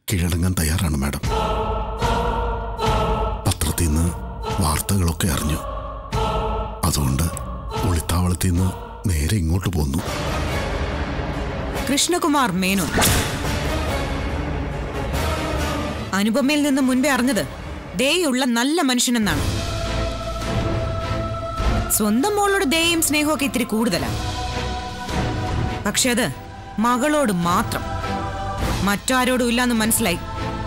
കീഴടങ്ങാൻ തയ്യാറാണ് മാഡം പത്രത്തിൽ നിന്ന് വാർത്തകളൊക്കെ അറിഞ്ഞു അതുകൊണ്ട് ഒളിത്താവളത്തിൽ നിന്ന് നേരെ ഇങ്ങോട്ട് പോന്നു കൃഷ്ണകുമാർ മേനോൻ അനുപമയിൽ നിന്ന് മുൻപേ അറിഞ്ഞത് ദയുള്ള നല്ല മനുഷ്യനെന്നാണ് സ്വന്തം മോളോട് ദയയും സ്നേഹമൊക്കെ ഇത്തിരി കൂടുതലാ പക്ഷെ അത് മകളോട് മാത്രം മറ്റാരോടും ഇല്ലാന്ന് മനസ്സിലായി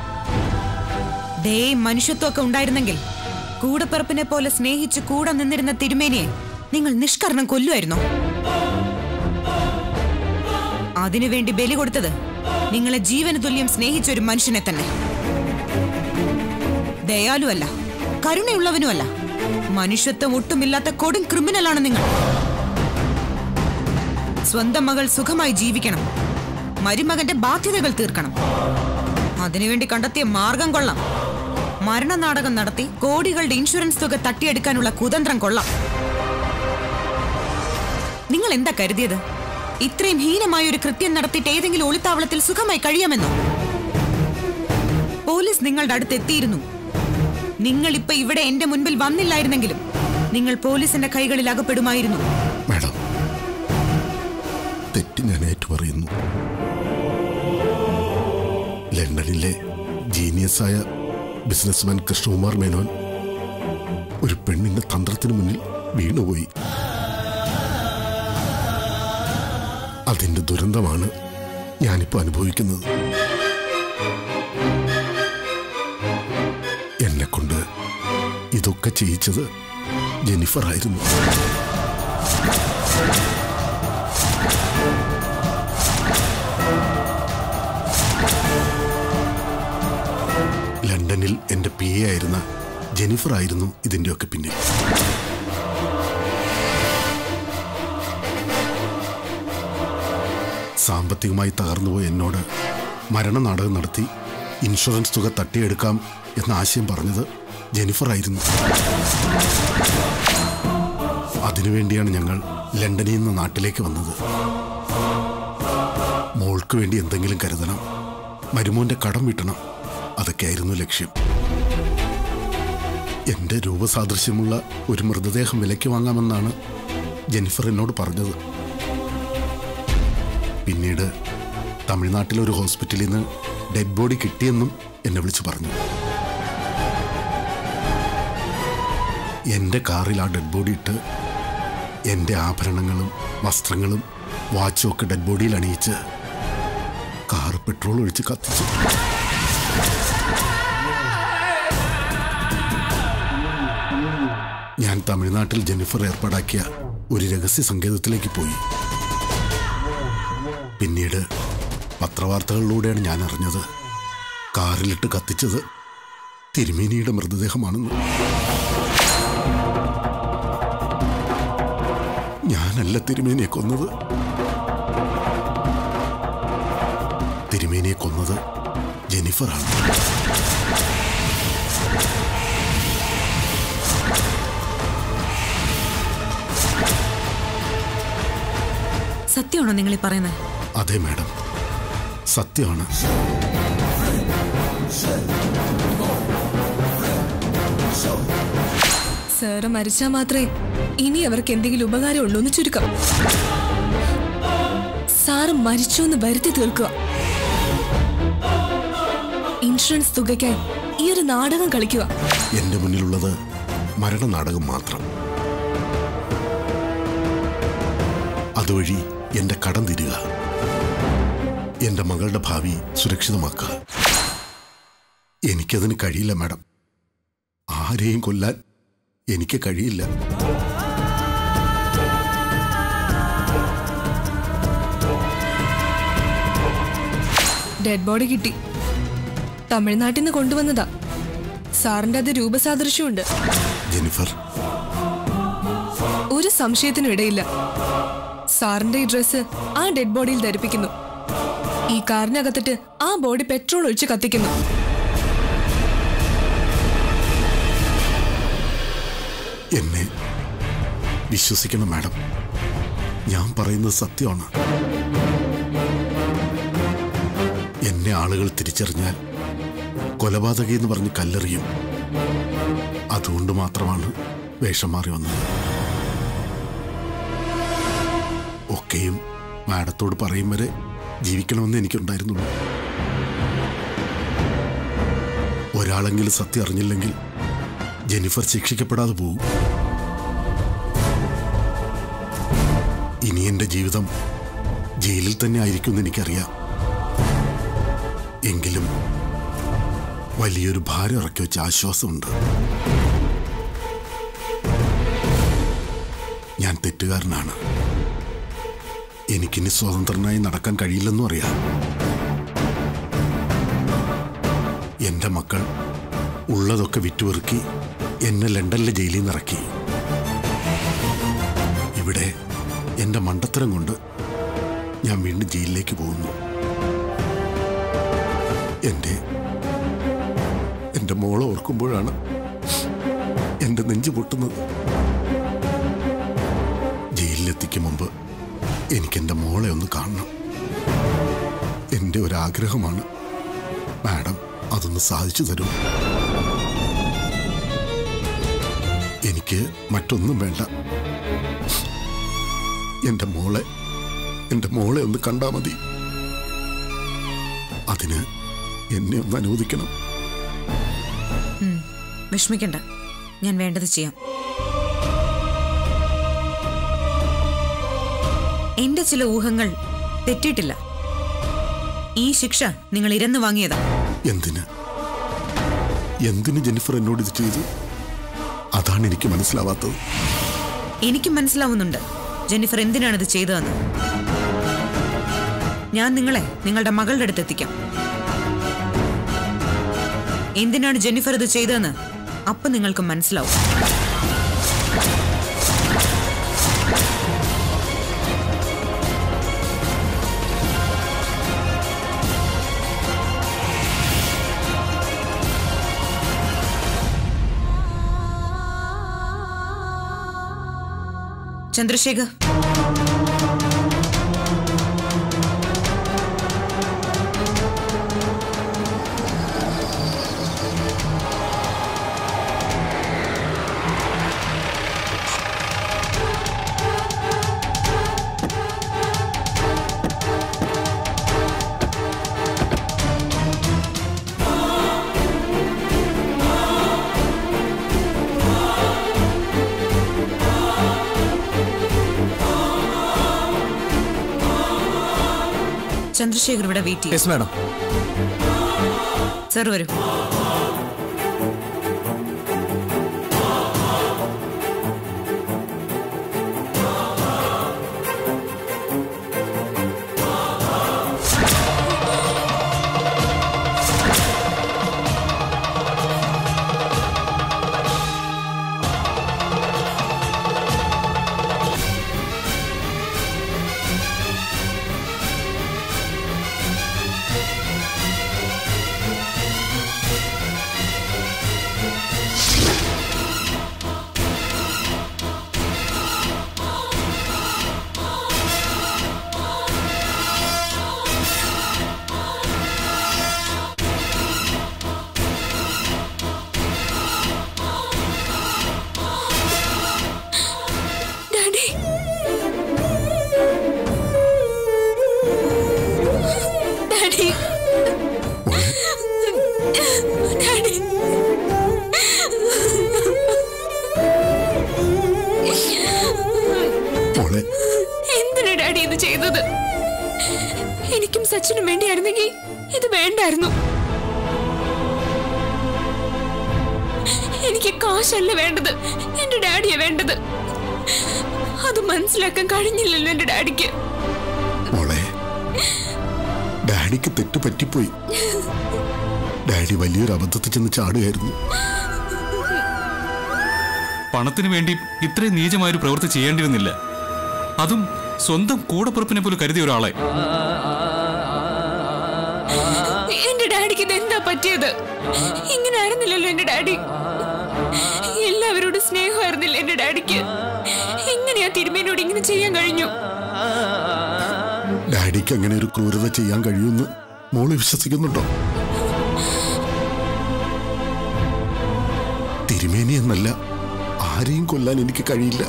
ദയയും മനുഷ്യത്വമൊക്കെ ഉണ്ടായിരുന്നെങ്കിൽ കൂടപ്പിറപ്പിനെ പോലെ സ്നേഹിച്ച് കൂടെ നിന്നിരുന്ന തിരുമേനിയെ നിങ്ങൾ നിഷ്കരണം കൊല്ലുമായിരുന്നോ അതിനുവേണ്ടി ബലി കൊടുത്തത് നിങ്ങളെ ജീവന് തുല്യം സ്നേഹിച്ച ഒരു മനുഷ്യനെ തന്നെ ദയാലുവല്ല കരുണയുള്ളവനുമല്ല മനുഷ്യത്വം ഒട്ടുമില്ലാത്ത കൊടും ക്രിമിനലാണ് നിങ്ങൾ സ്വന്തം മകൾ സുഖമായി ജീവിക്കണം മരുമകന്റെ ബാധ്യതകൾ തീർക്കണം അതിനുവേണ്ടി കണ്ടെത്തിയ മാർഗം കൊള്ളാം മരണനാടകം നടത്തി കോടികളുടെ ഇൻഷുറൻസ് തുക തട്ടിയെടുക്കാനുള്ള കുതന്ത്രം കൊള്ളാം നിങ്ങൾ എന്താ കരുതിയത് ഇത്രയും ഹീനമായ ഒരു കൃത്യം നടത്തിയിട്ട് ഏതെങ്കിലും ഒളിത്താവളത്തിൽ സുഖമായി കഴിയാമെന്നോ പോലീസ് നിങ്ങളുടെ അടുത്ത് എത്തിയിരുന്നു നിങ്ങൾ ഇപ്പൊ ഇവിടെ എന്റെ മുൻപിൽ വന്നില്ലായിരുന്നെങ്കിലും നിങ്ങൾ പോലീസിന്റെ കൈകളിൽ അകപ്പെടുമായിരുന്നു മാഡം തെറ്റ് ഞാൻ ഏറ്റുപറയുന്നു ലണ്ടനിലെ ജീനിയസായ ബിസിനസ്മാൻ കൃഷ്ണകുമാർ മേനോൻ ഒരു പെണ്ണിന്റെ തന്ത്രത്തിന് മുന്നിൽ വീണുപോയി അതിന്റെ ദുരന്തമാണ് ഞാനിപ്പോ അനുഭവിക്കുന്നത് എന്നെ കൊണ്ട് ഇതൊക്കെ ചെയ്യിച്ചത് ജെനിഫർ ആയിരുന്നു ലണ്ടനിൽ എന്റെ പി എ ആയിരുന്ന ജെനിഫർ ആയിരുന്നു ഇതിന്റെയൊക്കെ പിന്നിൽ സാമ്പത്തികമായി തകർന്നുപോയ എന്നോട് മരണനാടകം നടത്തി ഇൻഷുറൻസ് തുക തട്ടിയെടുക്കാം എന്ന ആശയം പറഞ്ഞത് ജെനിഫർ ആയിരുന്നു അതിനുവേണ്ടിയാണ് ഞങ്ങൾ ലണ്ടനിൽ നിന്ന് നാട്ടിലേക്ക് വന്നത് മോൾക്ക് വേണ്ടി എന്തെങ്കിലും കരുതണം മരുമോന്റെ കടം വീട്ടണം അതൊക്കെയായിരുന്നു ലക്ഷ്യം എന്റെ രൂപസാദൃശ്യമുള്ള ഒരു മൃതദേഹം വിലയ്ക്ക് വാങ്ങാമെന്നാണ് ജെനിഫർ എന്നോട് പറഞ്ഞത് പിന്നീട് തമിഴ്നാട്ടിലെ ഒരു ഹോസ്പിറ്റലിൽ നിന്ന് ഡെഡ് ബോഡി കിട്ടിയെന്നും എന്നെ വിളിച്ചു പറഞ്ഞു എൻ്റെ കാറിൽ ആ ഡെഡ് ബോഡി ഇട്ട് എൻ്റെ ആഭരണങ്ങളും വസ്ത്രങ്ങളും വാച്ചും ഒക്കെ ഡെഡ് ബോഡിയിൽ അണിയിച്ച് കാർ പെട്രോൾ ഒഴിച്ച് കത്തിച്ചു ഞാൻ തമിഴ്നാട്ടിൽ ജെന്നിഫർ ഏർപ്പാടാക്കിയ ഒരു രഹസ്യ സങ്കേതത്തിലേക്ക് പോയി പിന്നീട് പത്രവാർത്തകളിലൂടെയാണ് ഞാൻ അറിഞ്ഞത് കാറിലിട്ട് കത്തിച്ചത് തിരുമേനിയുടെ മൃതദേഹമാണെന്ന് ഞാനല്ല തിരുമേനിയെ കൊന്നത് തിരുമേനിയെ കൊന്നത് ജെനിഫറാണ് സത്യമാണോ നിങ്ങൾ ഈ പറയുന്നത് അതെ മാഡം സത്യമാണ് സാറ് മരിച്ചാൽ മാത്രമേ ഇനി അവർക്ക് എന്തെങ്കിലും ഉപകാരം ഉള്ളൂ എന്ന് ചുരുക്കം സാറ് മരിച്ചു എന്ന് വരുത്തി തീർക്കുക ഇൻഷുറൻസ് തുകയ്ക്കായി ഈ ഒരു നാടകം കളിക്കുക എന്റെ മുന്നിലുള്ളത് മരണനാടകം മാത്രം അതുവഴി എന്റെ കടം തീരുക എന്റെ മകളുടെ ഭാവി സുരക്ഷിതമാക്കുക എനിക്കതിന് കഴിയില്ല മാഡം ആരെയും കൊല്ലാൻ എനിക്ക് കഴിയില്ല ഡെഡ് ബോഡി കിട്ടി തമിഴ്നാട്ടിൽ നിന്ന് കൊണ്ടുവന്നതാ സാറിന്റെ അത് രൂപസാദൃശ്യമുണ്ട് ജെനിഫർ ഒരു സംശയത്തിനും ഇടയില്ല സാറിന്റെ ഈ ഡ്രസ്സ് ആ ഡെഡ് ബോഡിയിൽ ധരിപ്പിക്കുന്നു ഈ കാറിനകത്തിട്ട് ആ ബോഡി പെട്രോൾ ഒഴിച്ച് കത്തിക്കുന്നു എന്നെ വിശ്വസിക്കണം മാഡം ഞാൻ പറയുന്നത് സത്യമാണ് എന്നെ ആളുകൾ തിരിച്ചറിഞ്ഞാൽ കൊലപാതകി എന്ന് പറഞ്ഞ് കല്ലെറിയും അതുകൊണ്ട് മാത്രമാണ് വേഷം മാറി വന്നത് ഒക്കെയും മാഡത്തോട് പറയും വരെ ജീവിക്കണമെന്ന് എനിക്കുണ്ടായിരുന്നുള്ളൂ ഒരാളെങ്കിലും സത്യം അറിഞ്ഞില്ലെങ്കിൽ ജെനിഫർ ശിക്ഷിക്കപ്പെടാതെ പോകും ഇനി എന്റെ ജീവിതം ജയിലിൽ തന്നെ ആയിരിക്കുമെന്ന് എനിക്കറിയാം എങ്കിലും വലിയൊരു ഭാരം ഇറക്കി വെച്ച ആശ്വാസമുണ്ട് ഞാൻ തെറ്റുകാരനാണ് എനിക്കിനി സ്വതന്ത്രനായി നടക്കാൻ കഴിയില്ലെന്നും അറിയാം എന്റെ മക്കൾ ഉള്ളതൊക്കെ വിറ്റുപെറുക്കി എന്നെ ലണ്ടനിലെ ജയിലിൽ നിന്ന് ഇറക്കി ഇവിടെ എന്റെ മണ്ടത്തരം കൊണ്ട് ഞാൻ വീണ്ടും ജയിലിലേക്ക് പോകുന്നു എന്റെ എന്റെ മോളെ ഓർക്കുമ്പോഴാണ് എന്റെ നെഞ്ചു പൊട്ടുന്നത് ജയിലിലെത്തിക്കും മുമ്പ് എനിക്ക് എന്റെ മോളെ ഒന്ന് കാണണം എന്റെ ഒരാഗ്രഹമാണ് മാഡം അതൊന്ന് സാധിച്ചു തരൂ എനിക്ക് മറ്റൊന്നും വേണ്ട എന്റെ മോളെ എന്റെ മോളെ ഒന്ന് കണ്ടാ മതി അതിന് എന്നെ ഒന്ന് അനുവദിക്കണം വിഷമിക്കണ്ട ഞാൻ വേണ്ടത് ചെയ്യാം എന്റെ ചില ഊഹങ്ങൾ തെറ്റിയിട്ടില്ല ഈ ശിക്ഷ നിങ്ങൾ ഇരന്നു വാങ്ങിയതാ എന്തിന് എന്തിന് ജെന്നിഫർ എന്നോട് ഇത് ചെയ്തു അതാണ് എനിക്ക് മനസ്സിലാവാത്തത് എനിക്ക് മനസ്സിലാവുന്നുണ്ട് ജെന്നിഫർ എന്തിനാണ് ഇത് ചെയ്തതെന്ന് ഞാൻ നിങ്ങളെ നിങ്ങളുടെ മകളുടെ അടുത്ത് എത്തിക്കാം എന്തിനാണ് ജെന്നിഫർ ഇത് ചെയ്തതെന്ന് അപ്പൊ നിങ്ങൾക്ക് മനസ്സിലാവും ചന്ദ്രശേഖർ ചന്ദ്രശേഖർ ഇവിടെ വെയിറ്റ് ചെയ്യും യെസ് മാഡം സർ വരൂ ഡാഡി ഡാഡി ഡാഡി മോളെ എന്തിനാ ഡാഡി ഇത് ചെയ്തത് എനിക്കും സച്ചിനും വേണ്ടിയായിരുന്നെങ്കിൽ ഇത് വേണ്ടായിരുന്നു എനിക്ക് കാശല്ല വേണ്ടത് എന്റെ ഡാഡിയെ വേണ്ടത് അത് മനസ്സിലാക്കാൻ കഴിഞ്ഞില്ലല്ലോ എന്റെ ഡാഡിക്ക് മോളെ ഡാഡിക്ക് തെറ്റ് പറ്റിപ്പോയി ഡാഡി വലിയൊരു അബദ്ധത്തിൽ ചെന്ന് ചാടുകയായിരുന്നു പണത്തിന് വേണ്ടി ഇത്രയും നീചമായൊരു പ്രവൃത്തി ചെയ്യേണ്ടിയിരുന്നില്ല അതും സ്വന്തം കൂടപ്പുറപ്പിനെ പോലും കരുതിയ ഒരാളെ എന്റെ ഡാഡിക്ക് ഇത് എന്താ പറ്റിയത് ഇങ്ങനെ ആയിരുന്നില്ലല്ലോ എന്റെ ഡാഡി എല്ലാവരോടും സ്നേഹമായിരുന്നില്ല എന്റെ ഡാഡിക്ക് എങ്ങനെയാ തിരുമേനോട് ഇങ്ങനെ ചെയ്യാൻ കഴിഞ്ഞു ഡാഡിക്ക് അങ്ങനെ ഒരു ക്രൂരത ചെയ്യാൻ കഴിയുമെന്ന് മോള് വിശ്വസിക്കുന്നുണ്ടോ തിരുമേനി എന്നല്ല ആരെയും കൊല്ലാൻ എനിക്ക് കഴിയില്ല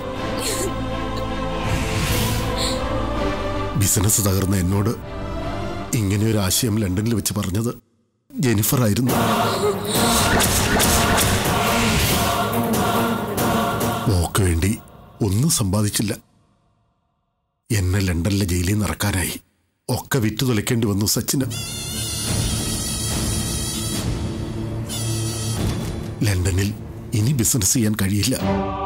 ബിസിനസ് തകർന്ന എന്നോട് ഇങ്ങനെ ഒരു ആശയം ലണ്ടനിൽ വെച്ച് പറഞ്ഞത് ജെനിഫർ ആയിരുന്നു മോക്ക് വേണ്ടി ഒന്നും സമ്പാദിച്ചില്ല എന്നെ ലണ്ടനിലെ ജയിലിൽ നിന്ന് ഇറക്കാനായി ഒക്കെ വിറ്റു തുലയ്ക്കേണ്ടി വന്നു സച്ചിന് ലണ്ടനിൽ ഇനി ബിസിനസ് ചെയ്യാൻ കഴിയില്ല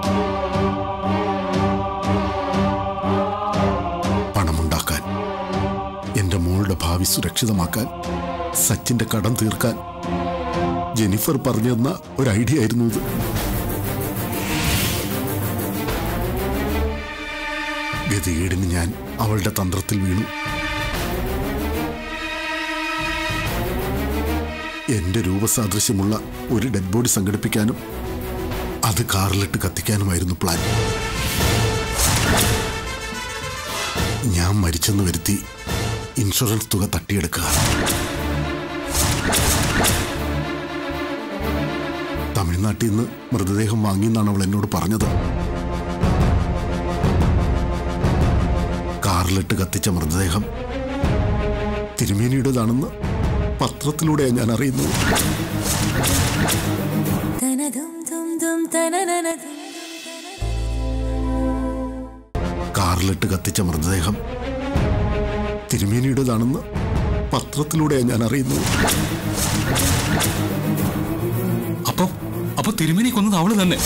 പണമുണ്ടാക്കാൻ എന്റെ മോളുടെ ഭാവി സുരക്ഷിതമാക്കാൻ സച്ചിന്റെ കടം തീർക്കാൻ ജെനിഫർ പറഞ്ഞു തന്ന ഒരു ഐഡിയ ആയിരുന്നു ഇത് ഗതികേടിന് ഞാൻ അവളുടെ തന്ത്രത്തിൽ വീണു എന്റെ രൂപസാദൃശ്യമുള്ള ഒരു ഡെഡ് ബോഡി സംഘടിപ്പിക്കാനും അത് കാറിലിട്ട് കത്തിക്കാനുമായിരുന്നു പ്ലാൻ ഞാൻ മരിച്ചെന്ന് വരുത്തി ഇൻഷുറൻസ് തുക തട്ടിയെടുക്കുക തമിഴ്നാട്ടിൽ നിന്ന് മൃതദേഹം വാങ്ങിയെന്നാണ് അവൾ എന്നോട് പറഞ്ഞത് കാറിലിട്ട് കത്തിച്ച മൃതദേഹം തിരുമേനിയുടേതാണെന്ന് പത്രത്തിലൂടെയാണ് ഞാൻ അറിയുന്നത് കാറിലിട്ട് കത്തിച്ച മൃതദേഹം തിരുമേനിയുടേതാണെന്ന് പത്രത്തിലൂടെയാണ് ഞാൻ അറിയുന്നത് അപ്പൊ അപ്പൊ തിരുമേനി കൊന്നത് അവള് തന്നെ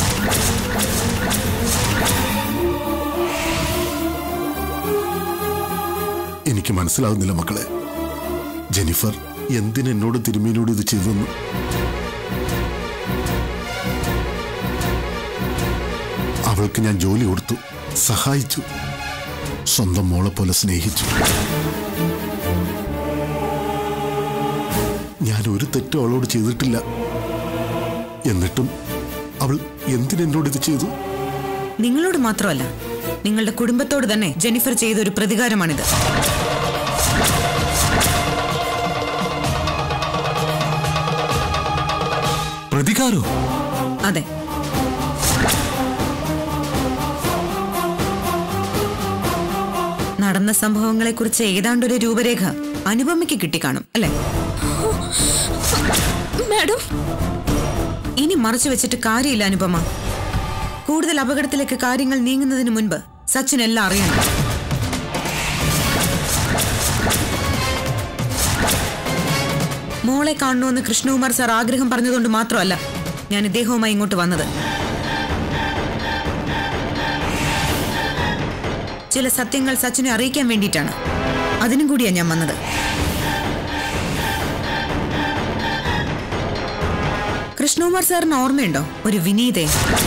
എനിക്ക് മനസ്സിലാകുന്നില്ല മക്കളെ ജെനിഫർ എന്തിനെന്നോട് തിരുമേനിയോട് ഇത് ചെയ്തെന്ന് അവൾക്ക് ഞാൻ ജോലി കൊടുത്തു സഹായിച്ചു സ്വന്തം മോളെ പോലെ സ്നേഹിച്ചു ഞാൻ ഒരു തെറ്റും അവളോട് ചെയ്തിട്ടില്ല എന്നിട്ടും അവൾ എന്തിനെന്നോട് ഇത് ചെയ്തു നിങ്ങളോട് മാത്രമല്ല നിങ്ങളുടെ കുടുംബത്തോട് തന്നെ ജെനിഫർ ചെയ്ത ഒരു പ്രതികാരമാണിത് പ്രതികാരോ അതെ നടന്ന സംഭവങ്ങളെക്കുറിച്ച് ഏതാണ്ടൊരു രൂപരേഖ അനുപമയ്ക്ക് കിട്ടിക്കാണും അല്ലേ മാഡം ഇനി മറച്ചു വെച്ചിട്ട് കാര്യമില്ല അനുപമ കൂടുതൽ അപകടത്തിലേക്ക് കാര്യങ്ങൾ നീങ്ങുന്നതിന് മുൻപ് സച്ചിൻ എല്ലാം അറിയണം മോളെ കാണണമെന്ന് കൃഷ്ണകുമാർ സാർ ആഗ്രഹം പറഞ്ഞതുകൊണ്ട് മാത്രമല്ല ഞാൻ ഇദ്ദേഹവുമായി ഇങ്ങോട്ട് വന്നത് ചില സത്യങ്ങൾ സച്ചിനെ അറിയിക്കാൻ വേണ്ടിയിട്ടാണ് അതിനും കൂടിയാണ് ഞാൻ വന്നത് കൃഷ്ണകുമാർ സാറിന് ഓർമ്മയുണ്ടോ ഒരു വിനീതേ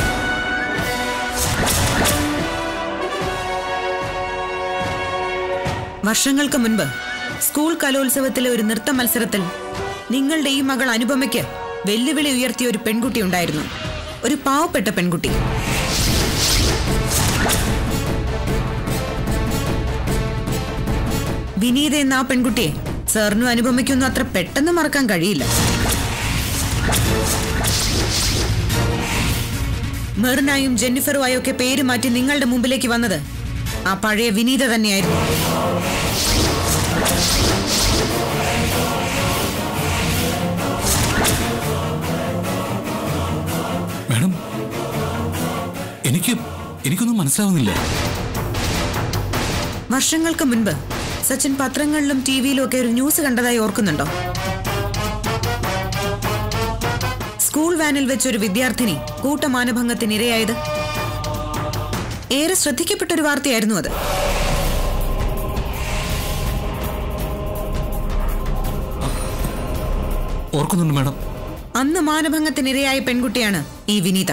വർഷങ്ങൾക്ക് മുൻപ് സ്കൂൾ കലോത്സവത്തിലെ ഒരു നൃത്ത മത്സരത്തിൽ നിങ്ങളുടെ ഈ മകൾ അനുപമയ്ക്ക് വെല്ലുവിളി ഉയർത്തിയ ഒരു പെൺകുട്ടി ഉണ്ടായിരുന്നു ഒരു പാവപ്പെട്ട പെൺകുട്ടി വിനീത എന്ന ആ പെൺകുട്ടിയെ സാറിനും അനുപമയ്ക്കൊന്നും അത്ര പെട്ടെന്ന് മറക്കാൻ കഴിയില്ല മെറിനായും ജെന്നിഫറുമായും ഒക്കെ പേര് മാറ്റി നിങ്ങളുടെ മുമ്പിലേക്ക് വന്നത് ആ പഴയ വിനീത തന്നെയായിരുന്നു മാഡം എനിക്ക് എനിക്കൊന്നും മനസ്സിലാവുന്നില്ല വർഷങ്ങൾക്ക് മുൻപ് സച്ചിൻ പത്രങ്ങളിലും ടി വിയിലും ഒക്കെ ഒരു ന്യൂസ് കണ്ടതായി ഓർക്കുന്നുണ്ടോ സ്കൂൾ വാനിൽ വെച്ച് ഒരു വിദ്യാർത്ഥിനി കൂട്ടമാനഭംഗത്തിനിരയായത് ഏറെ ശ്രദ്ധിക്കപ്പെട്ട ഒരു വാർത്തയായിരുന്നു അത് ഓർക്കുന്നുണ്ട് മാഡം അന്ന് മാനഭംഗത്തിനിരയായ പെൺകുട്ടിയാണ് ഈ വിനീത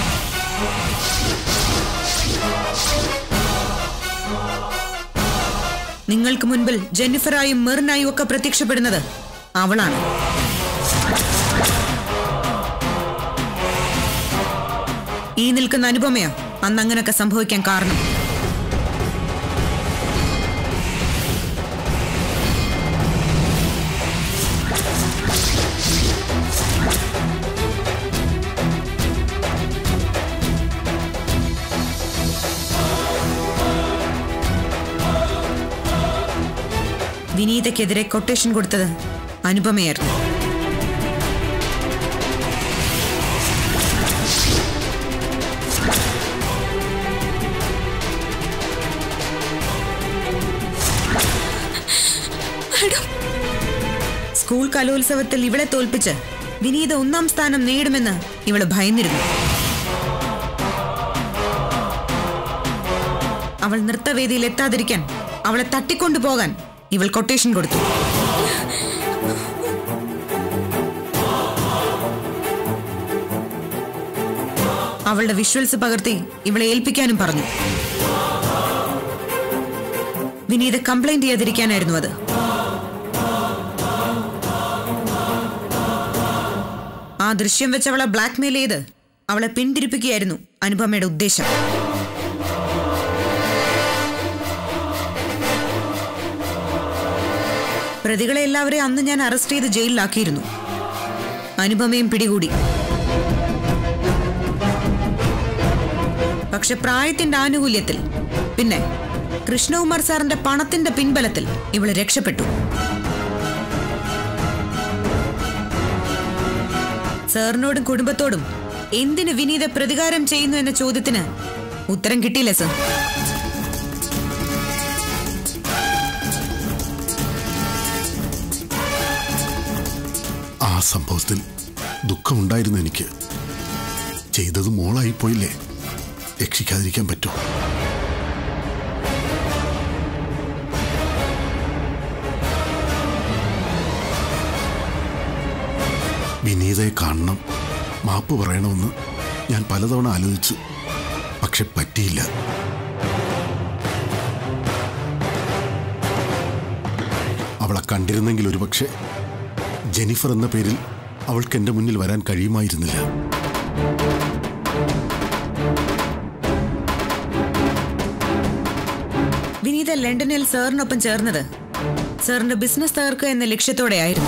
നിങ്ങൾക്ക് മുൻപിൽ ജെന്നിഫറായും മെറിനായും ഒക്കെ പ്രത്യക്ഷപ്പെടുന്നത് അവളാണ് ഈ നിൽക്കുന്ന അനുപമയാ അന്ന് അങ്ങനൊക്കെ സംഭവിക്കാൻ കാരണം വിനീതയ്ക്കെതിരെ കൊട്ടേഷൻ കൊടുത്തത് അനുപമയായിരുന്നു സ്കൂൾ കലോത്സവത്തിൽ ഇവളെ തോൽപ്പിച്ച് വിനീത ഒന്നാം സ്ഥാനം നേടുമെന്ന് ഇവള് ഭയന്നിരുന്നു അവൾ നൃത്തവേദിയിൽ എത്താതിരിക്കാൻ അവളെ തട്ടിക്കൊണ്ടുപോകാൻ ഇവൾ കൊട്ടേഷൻ കൊടുത്തു അവളുടെ വിഷ്വൽസ് പകർത്തി ഇവളെ ഏൽപ്പിക്കാനും പറഞ്ഞു വിനീത കംപ്ലൈന്റ് ചെയ്യാതിരിക്കാനായിരുന്നു അത് ആ ദൃശ്യം വെച്ച് അവളെ ബ്ലാക്ക്മെയിൽ ചെയ്ത് അവളെ പിന്തിരിപ്പിക്കുകയായിരുന്നു അനുപമയുടെ ഉദ്ദേശം പ്രതികളെ എല്ലാവരെയും അന്ന് ഞാൻ അറസ്റ്റ് ചെയ്ത് ജയിലിലാക്കിയിരുന്നു അനുപമയും പിടികൂടി പക്ഷെ പ്രായത്തിന്റെ ആനുകൂല്യത്തിൽ പിന്നെ കൃഷ്ണകുമാർ സാറിന്റെ പണത്തിന്റെ പിൻബലത്തിൽ ഇവള് രക്ഷപ്പെട്ടു സാറിനോടും കുടുംബത്തോടും എന്തിന് വിനീത പ്രതികാരം ചെയ്യുന്നു എന്ന ചോദ്യത്തിന് ഉത്തരം കിട്ടിയില്ല സർ ആ സംഭവത്തിൽ ദുഃഖമുണ്ടായിരുന്നു എനിക്ക് ചെയ്തത് മോളായി പോയില്ലേ രക്ഷിക്കാതിരിക്കാൻ പറ്റുമോ വിനീതയെ കാണണം മാപ്പ് പറയണമെന്ന് ഞാൻ പലതവണ ആലോചിച്ചു പക്ഷെ പറ്റിയില്ല അവളെ കണ്ടിരുന്നെങ്കിൽ ഒരുപക്ഷെ ജെനിഫർ എന്ന പേരിൽ അവൾക്ക് എൻ്റെ മുന്നിൽ വരാൻ കഴിയുമായിരുന്നില്ല വിനീത ലണ്ടനിൽ സാറിനൊപ്പം ചേർന്നത് സാറിന്റെ ബിസിനസ് തകർക്കുക എന്ന ലക്ഷ്യത്തോടെയായിരുന്നു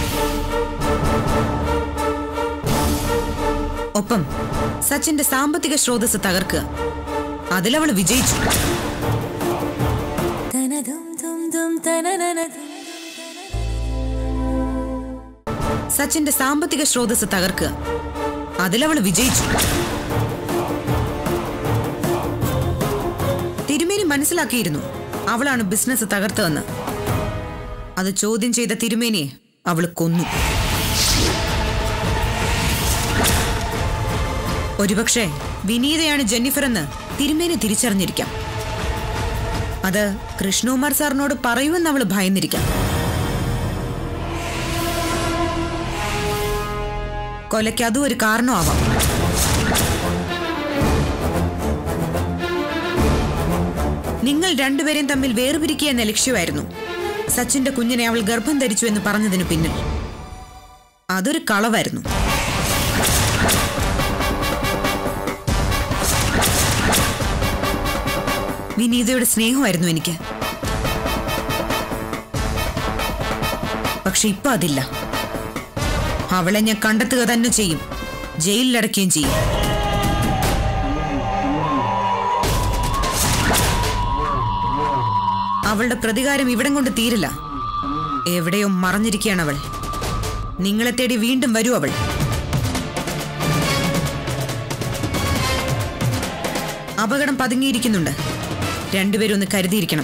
ഒപ്പം സച്ചിന്റെ സാമ്പത്തിക സ്രോതസ് തകർക്കുക അതിലവൾ വിജയിച്ചു സച്ചിന്റെ സാമ്പത്തിക സ്രോതസ് തകർക്കുക അതിലവൾ വിജയിച്ചു തിരുമേനി മനസ്സിലാക്കിയിരുന്നു അവളാണ് ബിസിനസ് തകർത്തതെന്ന് അത് ചോദ്യം ചെയ്ത തിരുമേനിയെ അവൾ കൊന്നു ഒരുപക്ഷെ വിനീതയാണ് ജെന്നിഫർ എന്ന് തിരുമേനി തിരിച്ചറിഞ്ഞിരിക്കാം അത് കൃഷ്ണകുമാർ സാറിനോട് പറയുമെന്ന് അവൾ ഭയന്നിരിക്കാം കൊലയ്ക്ക് അതും ഒരു കാരണമാവാം നിങ്ങൾ രണ്ടുപേരെയും തമ്മിൽ വേർപിരിക്കുക എന്ന ലക്ഷ്യമായിരുന്നു സച്ചിന്റെ കുഞ്ഞിനെ അവൾ ഗർഭം ധരിച്ചു എന്ന് പറഞ്ഞതിനു പിന്നിൽ അതൊരു കളവായിരുന്നു വിനീതയുടെ സ്നേഹമായിരുന്നു എനിക്ക് പക്ഷെ ഇപ്പൊ അതില്ല അവളെ ഞാൻ കണ്ടെത്തുക തന്നെ ചെയ്യും ജയിലിലടക്കുകയും ചെയ്യും അവളുടെ പ്രതികാരം ഇവിടം കൊണ്ട് തീരില്ല എവിടെയോ മറഞ്ഞിരിക്കുകയാണ് അവൾ നിങ്ങളെ തേടി വീണ്ടും വരൂ അവൾ അപകടം പതുങ്ങിയിരിക്കുന്നുണ്ട് രണ്ടുപേരും ഒന്ന് കരുതിയിരിക്കണം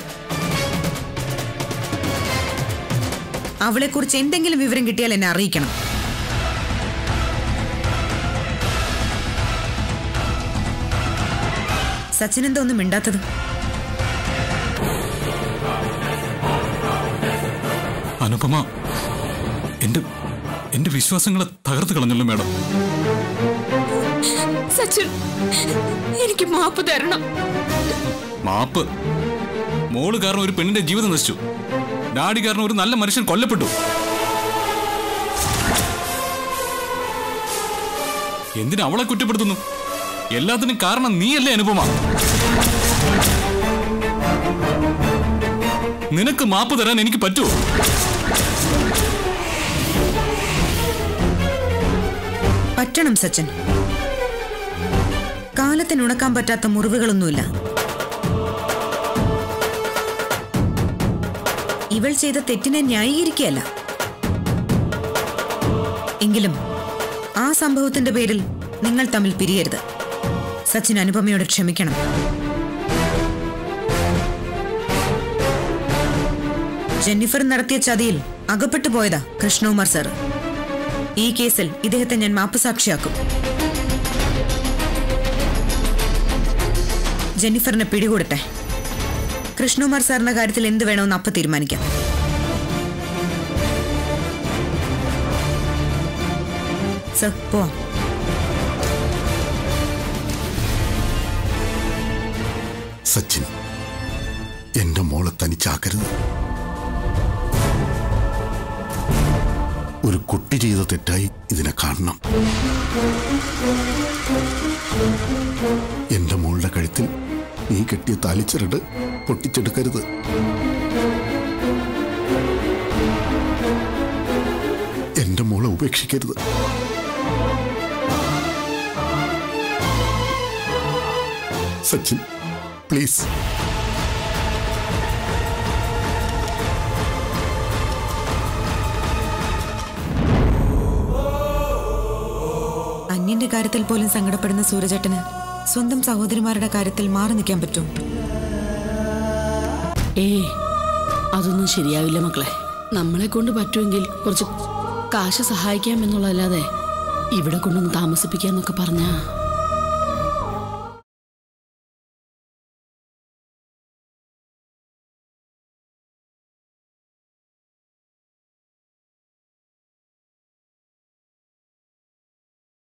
അവളെക്കുറിച്ച് എന്തെങ്കിലും വിവരം കിട്ടിയാൽ എന്നെ അറിയിക്കണം സച്ചിൻ എന്താ ഒന്നും മിണ്ടാത്തത് അനുപമ എന്റെ എന്റെ വിശ്വാസങ്ങളെ തകർത്ത് കളഞ്ഞല്ലോ മേഡം സച്ചിൻ എനിക്ക് മാപ്പ് തരണം മാപ്പ് മോള് കാരണം ഒരു പെണ്ണിന്റെ ജീവിതം നശിച്ചു ഡാഡി കാരണം ഒരു നല്ല മനുഷ്യൻ കൊല്ലപ്പെട്ടു എന്തിനു അവളെ കുറ്റപ്പെടുത്തുന്നു എല്ലാത്തിനും കാരണം നീയല്ലേ അനുപമ നിനക്ക് മാപ്പ് തരാൻ എനിക്ക് പറ്റുമോ പറ്റണം സച്ചിൻ കാലത്തിന് ഉണക്കാൻ പറ്റാത്ത മുറിവുകളൊന്നുമില്ല ഇവൾ ചെയ്ത തെറ്റിനെ ന്യായീകരിക്കുകയല്ല എങ്കിലും ആ സംഭവത്തിന്റെ പേരിൽ നിങ്ങൾ തമ്മിൽ പിരിയരുത് സച്ചിൻ അനുപമയോട് ക്ഷമിക്കണം ജെന്നിഫർ നടത്തിയ ചതിയിൽ അകപ്പെട്ടു പോയതാ കൃഷ്ണകുമാർ സാർ ഈ കേസിൽ ഇദ്ദേഹത്തെ ഞാൻ മാപ്പുസാക്ഷിയാക്കും ജെന്നിഫറിനെ പിടികൂടട്ടെ കൃഷ്ണകുമാർ സാറിന്റെ കാര്യത്തിൽ എന്ത് വേണമെന്ന് അപ്പൊ തീരുമാനിക്കാം സർ പോവാം സച്ചിൻ എന്റെ മോളെ തനിച്ചാക്കരുത് ഒരു കുട്ടി ചെയ്ത തെറ്റായി ഇതിനെ കാണണം എന്റെ മോളുടെ കഴുത്തിൽ നീ കെട്ടിയ താലിച്ചരട് പൊട്ടിച്ചെടുക്കരുത് എന്റെ മോളെ ഉപേക്ഷിക്കരുത് സച്ചിൻ പ്ലീസ് അന്യന്റെ കാര്യത്തിൽ പോലും സങ്കടപ്പെടുന്ന സൂരജേട്ടന് സ്വന്തം സഹോദരിമാരുടെ കാര്യത്തിൽ മാറി നിൽക്കാൻ പറ്റും ഏ അതൊന്നും ശരിയാവില്ല മക്കളെ നമ്മളെ കൊണ്ട് പറ്റുമെങ്കിൽ കുറച്ച് കാശ് സഹായിക്കാം എന്നുള്ളതല്ലാതെ ഇവിടെ കൊണ്ടൊന്ന് താമസിപ്പിക്കാന്നൊക്കെ പറഞ്ഞാ